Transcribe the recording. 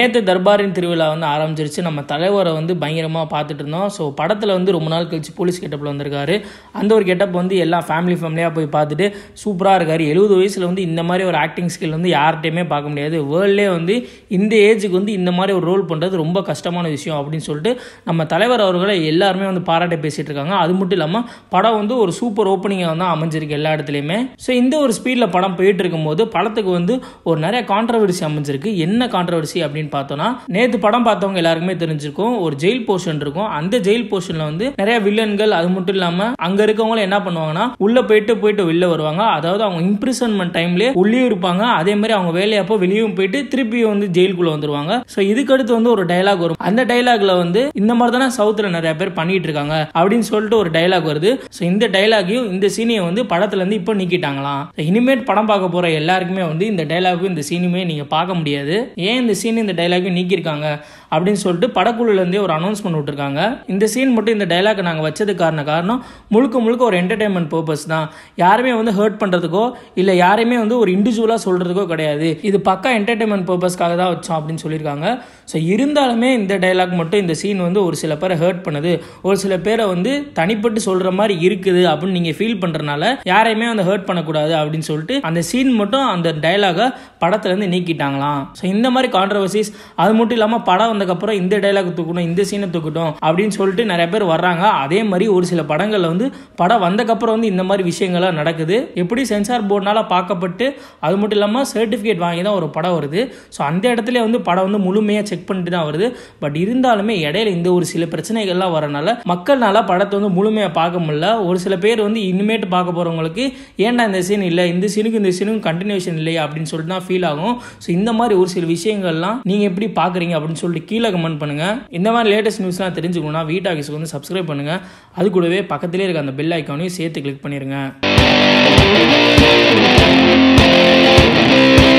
நேற்று தர்பாரின் திருவிழா வந்து ஆரம்பிச்சிருச்சு நம்ம தலைவரை வந்து பயங்கரமாக பார்த்துட்டு இருந்தோம் ஸோ படத்தில் வந்து ரொம்ப நாள் கழிச்சு போலீஸ் கெட்டப்பில் வந்திருக்காரு அந்த ஒரு கெட்டப் வந்து எல்லாம் ஃபேமிலி ஃபேமிலியாக போய் பார்த்துட்டு சூப்பராக இருக்காரு எழுபது வயசில் வந்து இந்த மாதிரி ஒரு ஆக்டிங் ஸ்கில் வந்து யார்கிட்டையுமே பார்க்க முடியாது வேர்ல்ட்லே வந்து இந்த ஏஜுக்கு வந்து இந்த மாதிரி ஒரு ரோல் பண்ணுறது ரொம்ப கஷ்டமான விஷயம் அப்படின்னு சொல்லிட்டு நம்ம தலைவர் அவர்களை எல்லாருமே வந்து பாராட்ட பேசிட்டு இருக்காங்க அது மட்டும் இல்லாமல் படம் வந்து ஒரு சூப்பர் ஓப்பனிங்காக தான் அமைஞ்சிருக்கு எல்லா இடத்துலையுமே ஸோ இந்த ஒரு ஸ்பீடில் படம் போயிட்டு இருக்கும்போது படத்துக்கு வந்து ஒரு நிறைய கான்ட்ரவர்சி அமைஞ்சிருக்கு என்ன கான்ட்ரவர்சி அப்படின்னு பார்த்தோம்னா நேற்று படம் பார்த்தவங்க எல்லாருக்குமே தெரிஞ்சிருக்கும் ஒரு ஜெயில் போர்ஷன் இருக்கும் அந்த ஜெயில் போர்ஷனில் வந்து நிறைய வில்லன்கள் அது மட்டும் இல்லாமல் அங்கே இருக்கவங்களும் என்ன பண்ணுவாங்கன்னா உள்ளே போயிட்டு போயிட்டு வெளில வருவாங்க அதாவது அவங்க இம்ப்ரிசன்மெண்ட் டைம்லேயே உள்ளேயும் இருப்பாங்க அதே மாதிரி அவங்க வேலையப்போ வெளியும் போயிட்டு திருப்பி வந்து ஜெயிலுக்குள்ள வந்துருவாங்க ஸோ இதுக்கடுத்து வந்து ஒரு டைலாக் வரும் அந்த டைலாக்ல வந்து இந்த மாதிரி தானே சவுத்தில் நிறைய பேர் பண்ணிட்டு இருக்காங்க அப்படின்னு சொல்லிட்டு ஒரு டைலாக் வருது ஸோ இந்த டைலாகையும் இந்த சீனியை வந்து படத்துல இருந்து இப்போ நீக்கிட்டாங்களாம் So இனிமேட் படம் பார்க்க போற எல்லாருக்குமே வந்து இந்த டைலாகும் இந்த சீனுமே நீங்க பார்க்க முடியாது ஏன் இந்த சீன் இந்த டைலாகையும் நீக்கியிருக்காங்க அப்படின்னு சொல்லிட்டு படக்குழுலேருந்தே ஒரு அனௌன்ஸ்மெண்ட் விட்டுருக்காங்க இந்த சீன் மட்டும் இந்த டைலாக் நாங்கள் வச்சது காரண காரணம் முழுக்க முழுக்க ஒரு என்டர்டைன்மெண்ட் பர்பஸ் தான் யாருமே வந்து ஹர்ட் பண்ணுறதுக்கோ இல்லை யாரையுமே வந்து ஒரு இண்டிவிஜுவலாக சொல்கிறதுக்கோ கிடையாது இது பக்கா என்டர்டைன்மெண்ட் பர்பஸ்க்காக தான் வச்சோம் அப்படின்னு சொல்லியிருக்காங்க ஸோ இருந்தாலுமே இந்த டைலாக் மட்டும் இந்த சீன் வந்து ஒரு சில பேரை ஹர்ட் பண்ணுது ஒரு சில பேரை வந்து தனிப்பட்டு சொல்கிற மாதிரி இருக்குது அப்படின்னு நீங்கள் ஃபீல் பண்ணுறனால யாரையுமே வந்து ஹர்ட் பண்ணக்கூடாது அப்படின்னு சொல்லிட்டு அந்த சீன் மட்டும் அந்த டைலாகை படத்துலேருந்து நீக்கிட்டாங்களாம் ஸோ இந்த மாதிரி கான்ட்ரவர்சிஸ் அது மட்டும் இல்லாமல் படம் வந்ததுக்கப்புறம் இந்த டைலாக் தூக்கணும் இந்த சீனை தூக்கட்டும் அப்படின்னு சொல்லிட்டு நிறைய பேர் வர்றாங்க அதே மாதிரி ஒரு சில படங்களில் வந்து படம் வந்தக்கப்புறம் வந்து இந்த மாதிரி விஷயங்கள்லாம் நடக்குது எப்படி சென்சார் போர்டுனால பார்க்கப்பட்டு அது மட்டும் இல்லாமல் சர்டிஃபிகேட் வாங்கி தான் ஒரு படம் வருது ஸோ அந்த இடத்துல வந்து படம் வந்து முழுமையாக செக் பண்ணிட்டு தான் வருது பட் இருந்தாலுமே இடையில இந்த ஒரு சில பிரச்சனைகள்லாம் வரனால மக்கள்னால படத்தை வந்து முழுமையாக பார்க்க முடியல ஒரு சில பேர் வந்து இனிமேட்டு பார்க்க போகிறவங்களுக்கு ஏன்டா இந்த சீன் இல்லை இந்த சீனுக்கு இந்த சீனுக்கும் கண்டினியூஷன் இல்லையா அப்படின்னு சொல்லிட்டு தான் ஃபீல் ஆகும் ஸோ இந்த மாதிரி ஒரு சில விஷயங்கள்லாம் நீங்கள் எப்படி பார்க்குறீங்க அப்படின்னு சொல்லிட்டு கீழே கமெண்ட் பண்ணுங்கள் இந்த மாதிரி லேட்டஸ்ட் நியூஸ்லாம் தெரிஞ்சுக்கணும்னா வீட் ஆஃபீஸ்க்கு வந்து சப்ஸ்கிரைப் பண்ணுங்கள் அது கூடவே பக்கத்திலே இருக்க அந்த பெல் ஐக்கானையும் சேர்த்து கிளிக் பண்ணிடுங்க